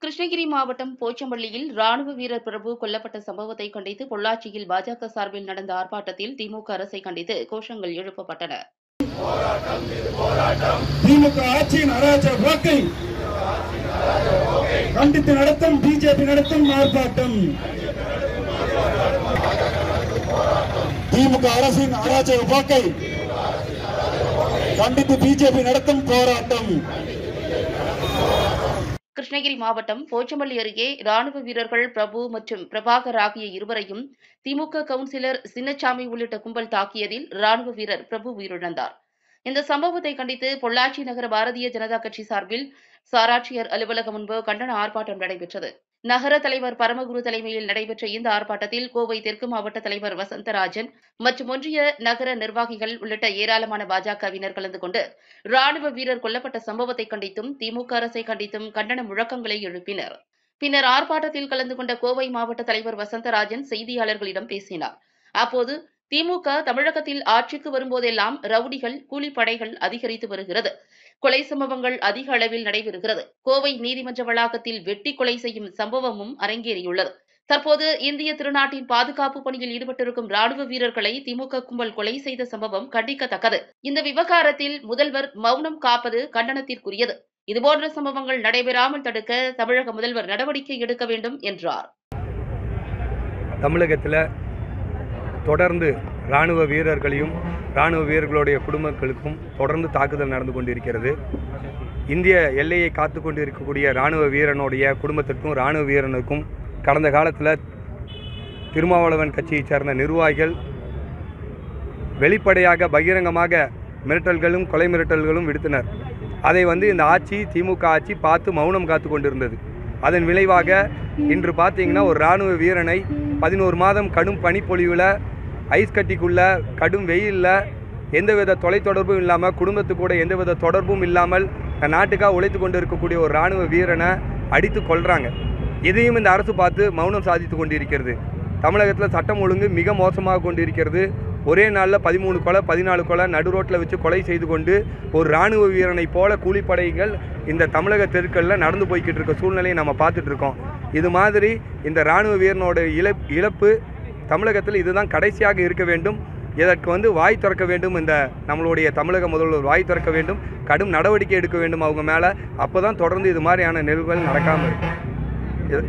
கிருஷ்ணகிரி மாவட்டம் போச்சம்பள்ளியில் ராணுவ வீரர் பிரபு கொல்லப்பட்ட சம்பவத்தை கண்டித்து பொள்ளாச்சியில் பாஜக சார்பில் நடந்த ஆர்ப்பாட்டத்தில் திமுக அரசை கண்டித்து கோஷங்கள் எழுப்பப்பட்டன திமுக ஆட்சியின் அராஜக போக்கை கண்டித்து நடத்தும் பிஜேபி நடத்தும் ஆர்ப்பாட்டம் திமுக அரசின் அராஜக போக்கை கண்டித்து பிஜேபி நடத்தும் போராட்டம் கிருஷ்ணகிரி மாவட்டம் போச்சம்பள்ளி அருகே ராணுவ வீரர்கள் பிரபு மற்றும் பிரபாகர் ஆகிய இருவரையும் திமுக கவுன்சிலர் சின்னசாமி உள்ளிட்ட கும்பல் தாக்கியதில் ராணுவ வீரர் பிரபு உயிரிழந்தார் இந்த சம்பவத்தை கண்டித்து பொள்ளாச்சி நகர பாரதிய ஜனதா கட்சி சார்பில் சாராட்சியர் அலுவலகம் முன்பு கண்டன ஆர்ப்பாட்டம் நடைபெற்றது நகர தலைவர் பரமகுரு தலைமையில் நடைபெற்ற இந்த ஆர்ப்பாட்டத்தில் கோவை தெற்கு மாவட்ட தலைவர் வசந்தராஜன் மற்றும் ஒன்றிய நகர நிர்வாகிகள் உள்ளிட்ட ஏராளமான பாஜகவினர் கலந்து கொண்டு ராணுவ வீரர் கொல்லப்பட்ட சம்பவத்தை கண்டித்தும் திமுக அரசை கண்டித்தும் கண்டன முழக்கங்களை எழுப்பினர் பின்னர் ஆர்ப்பாட்டத்தில் கலந்து கொண்ட கோவை மாவட்ட தலைவர் வசந்தராஜன் செய்தியாளர்களிடம் பேசினார் அப்போது திமுக தமிழகத்தில் ஆட்சிக்கு வரும்போதெல்லாம் ரவுடிகள் கூலிப்படைகள் அதிகரித்து வருகிறது கொலை சம்பவங்கள் அதிக அளவில் நடைபெறுகிறது கோவை நீதிமன்ற வளாகத்தில் வெட்டி கொலை செய்யும் சம்பவமும் அரங்கேறியுள்ளது தற்போது இந்திய திருநாட்டின் பாதுகாப்பு பணியில் ஈடுபட்டிருக்கும் ராணுவ வீரர்களை திமுக கும்பல் கொலை செய்த சம்பவம் கண்டிக்கத்தக்கது இந்த விவகாரத்தில் முதல்வர் மௌனம் காப்பது கண்டனத்திற்குரியது இதுபோன்ற சம்பவங்கள் நடைபெறாமல் தடுக்க தமிழக முதல்வர் நடவடிக்கை எடுக்க வேண்டும் என்றார் தமிழகத்தில் தொடர்ந்து இராணுவ வீரர்களையும் இராணுவ வீரர்களுடைய குடும்பங்களுக்கும் தொடர்ந்து தாக்குதல் நடந்து கொண்டிருக்கிறது இந்திய எல்லையை காத்து கொண்டு இருக்கக்கூடிய இராணுவ வீரனுடைய குடும்பத்திற்கும் இராணுவ வீரனுக்கும் கடந்த காலத்தில் திருமாவளவன் கட்சியைச் சேர்ந்த நிர்வாகிகள் வெளிப்படையாக பகிரங்கமாக மிரட்டல்களும் கொலை மிரட்டல்களும் விடுத்தனர் அதை வந்து இந்த ஆட்சி திமுக ஆட்சி பார்த்து மௌனம் காத்து கொண்டிருந்தது அதன் விளைவாக இன்று பார்த்தீங்கன்னா ஒரு இராணுவ வீரனை பதினோரு மாதம் கடும் பனிப்பொழிவில் ஐஸ் கட்டிக்குள்ள கடும் வெயிலில் எந்தவித தொலைத்தொடர்பும் இல்லாமல் குடும்பத்துக்கு கூட எந்தவித தொடர்பும் இல்லாமல் நாட்டுக்காக உழைத்து கொண்டு இருக்கக்கூடிய ஒரு இராணுவ வீரனை அடித்து கொள்கிறாங்க இதையும் இந்த அரசு பார்த்து மௌனம் சாதித்து கொண்டிருக்கிறது தமிழகத்தில் சட்டம் ஒழுங்கு மிக மோசமாக கொண்டிருக்கிறது ஒரே நாளில் பதிமூணு கொலை பதினாலு கொலை நடு ரோட்டில் வச்சு கொலை செய்து கொண்டு ஒரு இராணுவ வீரனைப் போல கூலிப்படைகள் இந்த தமிழக தெருக்களில் நடந்து போய்கிட்டு இருக்க சூழ்நிலையை நம்ம பார்த்துட்டு இருக்கோம் இது மாதிரி இந்த இராணுவ வீரனோட இழப் இழப்பு தமிழகத்தில் இதுதான் கடைசியாக இருக்க வேண்டும் இதற்கு வந்து வாய் திறக்க வேண்டும் இந்த நம்மளுடைய தமிழக முதல்வர் வாய் திறக்க வேண்டும் கடும் நடவடிக்கை எடுக்க வேண்டும் அவங்க மேலே அப்போ தான் தொடர்ந்து இது மாதிரியான நிகழ்வுகள் நடக்காமல் இருக்கும் இது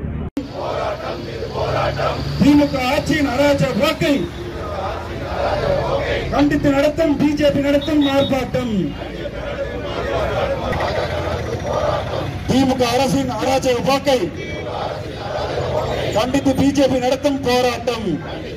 திமுக ஆட்சியின் அராஜக போக்கை கண்டித்து நடத்தும் பிஜேபி நடத்தும் ஆர்ப்பாட்டம் திமுக அரசின் அராஜக போக்கை கண்டித்து பிஜேபி நடத்தும் போராட்டம்